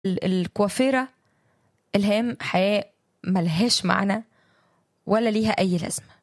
ال- الكوافيرة إلهام حياة ملهاش معنى ولا ليها أي لازمة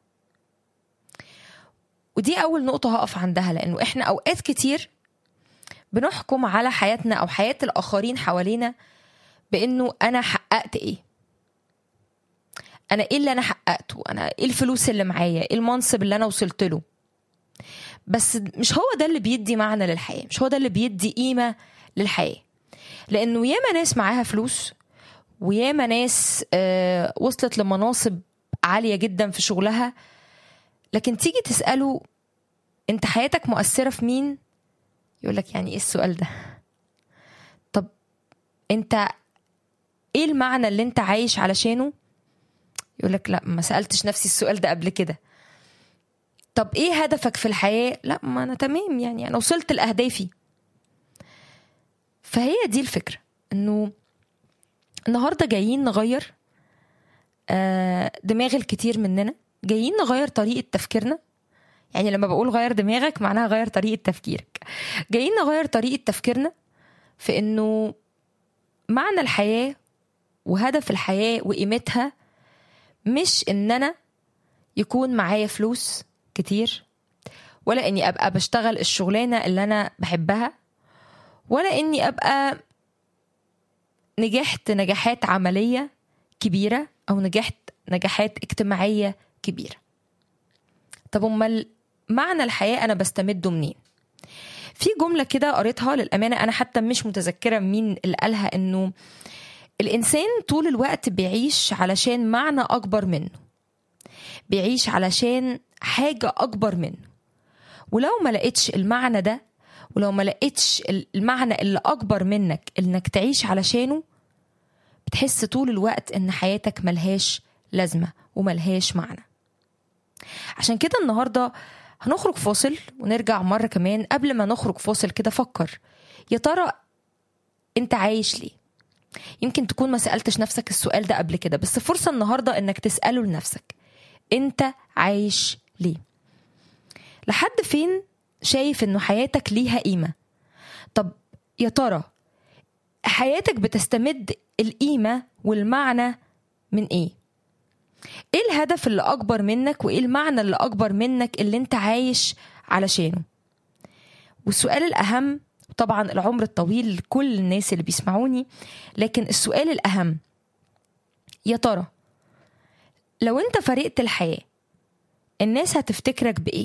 ودي أول نقطة هقف عندها لأنه إحنا أوقات كتير بنحكم على حياتنا أو حياة الآخرين حوالينا بإنه أنا حققت إيه أنا إيه اللي أنا حققته أنا إيه الفلوس اللي معايا إيه المنصب اللي أنا وصلت له بس مش هو ده اللي بيدي معنى للحياة مش هو ده اللي بيدي قيمة للحياة لأنه ياما ناس معاها فلوس وياما ناس آه وصلت لمناصب عالية جدا في شغلها لكن تيجي تسأله انت حياتك مؤثرة في مين يقول لك يعني ايه السؤال ده طب انت ايه المعنى اللي انت عايش علشانه يقول لك لا ما سألتش نفسي السؤال ده قبل كده طب ايه هدفك في الحياة لا ما انا تمام يعني انا وصلت لأهدافي فهي دي الفكرة انه النهارده جايين نغير آه، دماغ الكتير مننا جايين نغير طريقة تفكيرنا يعني لما بقول غير دماغك معناها غير طريقة تفكيرك جايين نغير طريقة تفكيرنا في انه معنى الحياة وهدف الحياة وقيمتها مش ان انا يكون معايا فلوس كتير ولا اني ابقى بشتغل الشغلانة اللي انا بحبها ولا اني ابقى نجحت نجاحات عملية كبيرة أو نجحت نجاحات اجتماعية كبيرة طب أمال معنى الحياة أنا بستمده منين؟ في جملة كده قريتها للأمانة أنا حتى مش متذكرة مين اللي قالها إنه الإنسان طول الوقت بيعيش علشان معنى أكبر منه بيعيش علشان حاجة أكبر منه ولو ما لقيتش المعنى ده ولو ما لقيتش المعنى اللي أكبر منك إنك تعيش علشانه بتحس طول الوقت إن حياتك ملهاش لازمة وملهاش معنى عشان كده النهاردة هنخرج فاصل ونرجع مرة كمان قبل ما نخرج فاصل كده فكر يا ترى انت عايش ليه يمكن تكون ما سألتش نفسك السؤال ده قبل كده بس فرصة النهاردة انك تسأله لنفسك انت عايش ليه لحد فين شايف انه حياتك ليها قيمة طب يا ترى حياتك بتستمد القيمة والمعنى من ايه ايه الهدف اللي اكبر منك وايه المعنى اللي اكبر منك اللي انت عايش علشانه والسؤال الاهم طبعا العمر الطويل لكل الناس اللي بيسمعوني لكن السؤال الاهم يا ترى لو انت فرقت الحياة الناس هتفتكرك بايه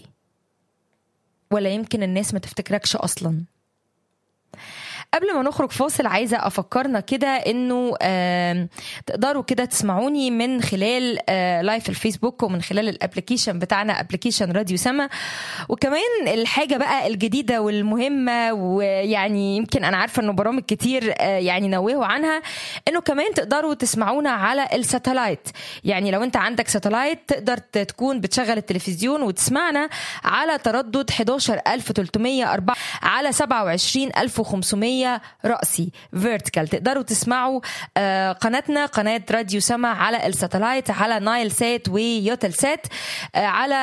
ولا يمكن الناس ما تفتكركش اصلا قبل ما نخرج فاصل عايزه افكرنا كده انه آم، تقدروا كده تسمعوني من خلال آه، لايف الفيسبوك ومن خلال الابلكيشن بتاعنا ابلكيشن راديو سما وكمان الحاجه بقى الجديده والمهمه ويعني يمكن انا عارفه انه برامج كتير آه، يعني نوهوا عنها انه كمان تقدروا تسمعونا على الساتلايت يعني لو انت عندك ساتلايت تقدر ت- تكون بتشغل التلفزيون وتسمعنا على تردد 11304 على 27500 رأسي فيرتيكال تقدروا تسمعوا آه، قناتنا قناة راديو سما على الساتلايت على نايل سات ويوتل سات آه، على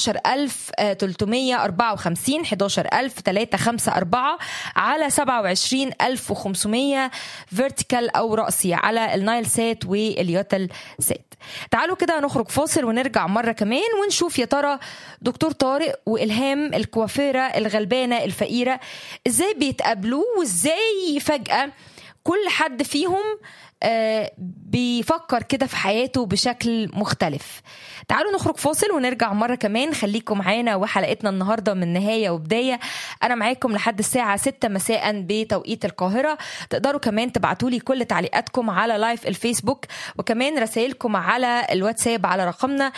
11354 11354 على 27500 فيرتيكال أو رأسي على النايل سات واليوتل سات تعالوا كده نخرج فاصل ونرجع مرة كمان ونشوف يا ترى دكتور طارق وإلهام الكوافيرة الغلبانة الفقيرة ازاي بيتقابلوا وازاي فجأة كل حد فيهم آه، بيفكر كده في حياته بشكل مختلف تعالوا نخرج فاصل ونرجع مرة كمان خليكم معانا وحلقتنا النهاردة من نهاية وبداية أنا معاكم لحد الساعة 6 مساء بتوقيت القاهرة تقدروا كمان تبعتوا لي كل تعليقاتكم على لايف الفيسبوك وكمان رسائلكم على الواتساب على رقمنا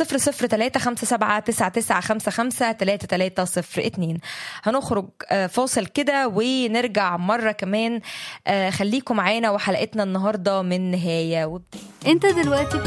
0035799553302 هنخرج آه، فاصل كده ونرجع مرة كمان آه، خليكم معانا وحلقتنا النهاردة من نهاية وبداية انت دلوقتي